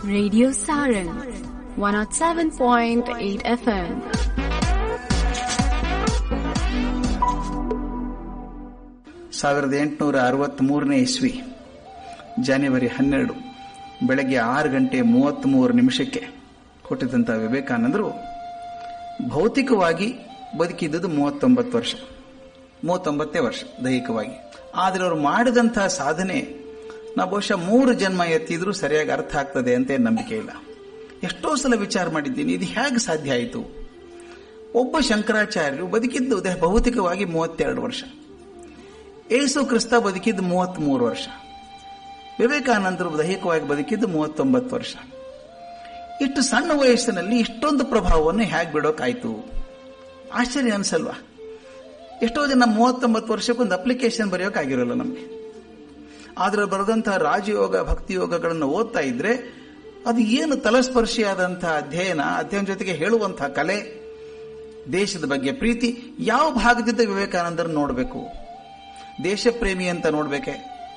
Radio Saran 107.8 FM. ಸಾವಿರದ ಎಂಟುನೂರ ಅರವತ್ತ್ಮೂರನೇ ಇಸ್ವಿ ಜಾನ್ವರಿ ಹನ್ನೆರಡು ಬೆಳಗ್ಗೆ ಆರು ಗಂಟೆ ಮೂವತ್ತ್ಮೂರು ನಿಮಿಷಕ್ಕೆ ಹುಟ್ಟಿದಂಥ ವಿವೇಕಾನಂದರು ಭೌತಿಕವಾಗಿ ಬದುಕಿದ್ದುದು ಮೂವತ್ತೊಂಬತ್ತು ವರ್ಷ ಮೂವತ್ತೊಂಬತ್ತೇ ವರ್ಷ ದೈಹಿಕವಾಗಿ ಆದರೆ ಅವರು ಮಾಡಿದಂತಹ ಸಾಧನೆ ನಾವು ಬಹುಶಃ ಮೂರು ಜನ್ಮ ಎತ್ತಿದ್ರೂ ಸರಿಯಾಗಿ ಅರ್ಥ ಆಗ್ತದೆ ಅಂತ ಏನ್ ನಂಬಿಕೆ ಇಲ್ಲ ಎಷ್ಟೋ ಸಲ ವಿಚಾರ ಮಾಡಿದ್ದೀನಿ ಇದು ಹೇಗೆ ಸಾಧ್ಯ ಆಯಿತು ಒಬ್ಬ ಶಂಕರಾಚಾರ್ಯರು ಬದುಕಿದ್ದು ದೇಹ ಭೌತಿಕವಾಗಿ ಮೂವತ್ತೆರಡು ವರ್ಷ ಏಸು ಕ್ರಿಸ್ತ ಬದುಕಿದ್ದು ಮೂವತ್ತ್ಮೂರು ವರ್ಷ ವಿವೇಕಾನಂದರು ದೈಹಿಕವಾಗಿ ಬದುಕಿದ್ದು ಮೂವತ್ತೊಂಬತ್ತು ವರ್ಷ ಇಷ್ಟು ಸಣ್ಣ ವಯಸ್ಸಿನಲ್ಲಿ ಇಷ್ಟೊಂದು ಪ್ರಭಾವವನ್ನು ಹೇಗೆ ಬಿಡೋಕಾಯ್ತು ಆಶ್ಚರ್ಯ ಅನ್ಸಲ್ವಾ ಎಷ್ಟೋ ಜನ ಮೂವತ್ತೊಂಬತ್ತು ವರ್ಷಕ್ಕೊಂದು ಅಪ್ಲಿಕೇಶನ್ ಬರೆಯೋಕ್ಕಾಗಿರೋಲ್ಲ ನಮಗೆ ಆದರೆ ಬರೆದಂತಹ ರಾಜಯೋಗ ಭಕ್ತಿ ಯೋಗಗಳನ್ನು ಓದ್ತಾ ಇದ್ರೆ ಅದು ಏನು ತಲಸ್ಪರ್ಶಿಯಾದಂತಹ ಅಧ್ಯಯನ ಅಧ್ಯಯನ ಜೊತೆಗೆ ಹೇಳುವಂತಹ ಕಲೆ ದೇಶದ ಬಗ್ಗೆ ಪ್ರೀತಿ ಯಾವ ಭಾಗದಿಂದ ವಿವೇಕಾನಂದರ ನೋಡಬೇಕು ದೇಶ ಪ್ರೇಮಿ ಅಂತ ನೋಡ್ಬೇಕೆ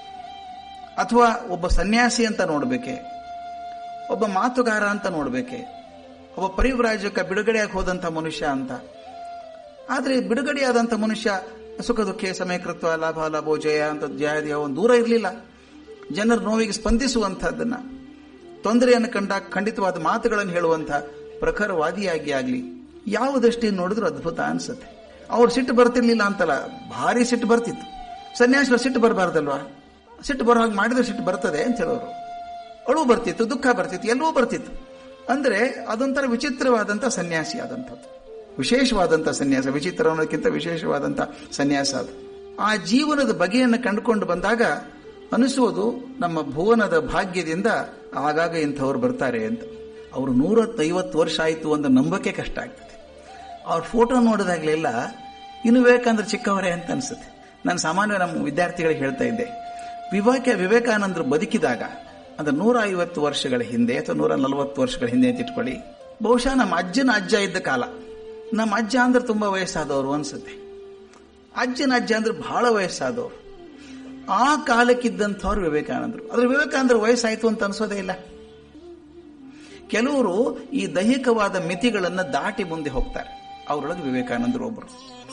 ಅಥವಾ ಒಬ್ಬ ಸನ್ಯಾಸಿ ಅಂತ ನೋಡ್ಬೇಕೆ ಒಬ್ಬ ಮಾತುಗಾರ ಅಂತ ನೋಡ್ಬೇಕೆ ಒಬ್ಬ ಪರಿವ್ರಾಜಕ ಬಿಡುಗಡೆಯಾಗಿ ಹೋದಂತ ಮನುಷ್ಯ ಅಂತ ಆದರೆ ಬಿಡುಗಡೆಯಾದಂಥ ಮನುಷ್ಯ ಸುಖ ದುಃಖ ಸಮಯಕೃತ್ವ ಲಾಭ ಲಾಭೋ ಜಯ ಅಂತ ಜಯ ಒಂದು ದೂರ ಇರಲಿಲ್ಲ ಜನರ ನೋವಿಗೆ ಸ್ಪಂದಿಸುವಂತಹದ್ದನ್ನ ತೊಂದರೆಯನ್ನು ಕಂಡಾಗ ಖಂಡಿತವಾದ ಮಾತುಗಳನ್ನು ಹೇಳುವಂಥ ಪ್ರಖರವಾದಿಯಾಗಿ ಆಗಲಿ ಯಾವ ದೃಷ್ಟಿಯಿಂದ ನೋಡಿದ್ರು ಅದ್ಭುತ ಅನ್ಸುತ್ತೆ ಅವ್ರು ಸಿಟ್ಟು ಬರ್ತಿರ್ಲಿಲ್ಲ ಅಂತಲ್ಲ ಭಾರಿ ಸಿಟ್ಟು ಬರ್ತಿತ್ತು ಸನ್ಯಾಸಿಗಳು ಸಿಟ್ಟು ಬರಬಾರ್ದಲ್ವಾ ಸಿಟ್ಟು ಬರೋ ಹಾಗೆ ಮಾಡಿದ್ರೆ ಸಿಟ್ಟು ಬರ್ತದೆ ಅಂತ ಹೇಳೋರು ಅಳು ಬರ್ತಿತ್ತು ದುಃಖ ಬರ್ತಿತ್ತು ಎಲ್ಲವೂ ಬರ್ತಿತ್ತು ಅಂದ್ರೆ ಅದೊಂಥರ ವಿಚಿತ್ರವಾದಂಥ ಸನ್ಯಾಸಿ ಆದಂಥದ್ದು ವಿಶೇಷವಾದಂಥ ಸನ್ಯಾಸ ವಿಚಿತ್ರ ಅನ್ನೋದಕ್ಕಿಂತ ವಿಶೇಷವಾದಂಥ ಸನ್ಯಾಸ ಅದು ಆ ಜೀವನದ ಬಗೆಯನ್ನು ಕಂಡುಕೊಂಡು ಬಂದಾಗ ಅನಿಸುವುದು ನಮ್ಮ ಭುವನದ ಭಾಗ್ಯದಿಂದ ಆಗಾಗ ಇಂಥವ್ರು ಬರ್ತಾರೆ ಅಂತ ಅವರು ನೂರತ್ತೈವತ್ತು ವರ್ಷ ಆಯಿತು ಅಂತ ನಂಬಕ್ಕೆ ಕಷ್ಟ ಆಗ್ತದೆ ಅವ್ರ ಫೋಟೋ ನೋಡಿದಾಗಲೆಲ್ಲ ಇನ್ನು ವಿವೇಕಾನಂದ್ರ ಚಿಕ್ಕವರೇ ಅಂತ ಅನಿಸುತ್ತೆ ನಾನು ಸಾಮಾನ್ಯ ನಮ್ಮ ವಿದ್ಯಾರ್ಥಿಗಳಿಗೆ ಹೇಳ್ತಾ ಇದ್ದೆ ವಿವೇಕ ವಿವೇಕಾನಂದರು ಬದುಕಿದಾಗ ಅಂದ್ರೆ ನೂರ ಐವತ್ತು ವರ್ಷಗಳ ಹಿಂದೆ ಅಥವಾ ನೂರ ನಲವತ್ತು ವರ್ಷಗಳ ಹಿಂದೆ ಅಂತ ಇಟ್ಕೊಳ್ಳಿ ಬಹುಶಃ ನಮ್ಮ ಅಜ್ಜನ ಅಜ್ಜ ಇದ್ದ ಕಾಲ ನಮ್ಮ ಅಜ್ಜ ಅಂದ್ರೆ ತುಂಬಾ ವಯಸ್ಸಾದವರು ಅನ್ಸುತ್ತೆ ಅಜ್ಜನ ಅಜ್ಜ ಅಂದ್ರೆ ಬಹಳ ವಯಸ್ಸಾದವರು ಆ ಕಾಲಕ್ಕಿದ್ದಂಥವ್ರು ವಿವೇಕಾನಂದರು ಆದ್ರೆ ವಿವೇಕಾನಂದ್ರ ವಯಸ್ಸಾಯ್ತು ಅಂತ ಅನ್ಸೋದೇ ಇಲ್ಲ ಕೆಲವರು ಈ ದೈಹಿಕವಾದ ಮಿತಿಗಳನ್ನು ದಾಟಿ ಮುಂದೆ ಹೋಗ್ತಾರೆ ಅವರೊಳಗೆ ವಿವೇಕಾನಂದರು ಒಬ್ಬರು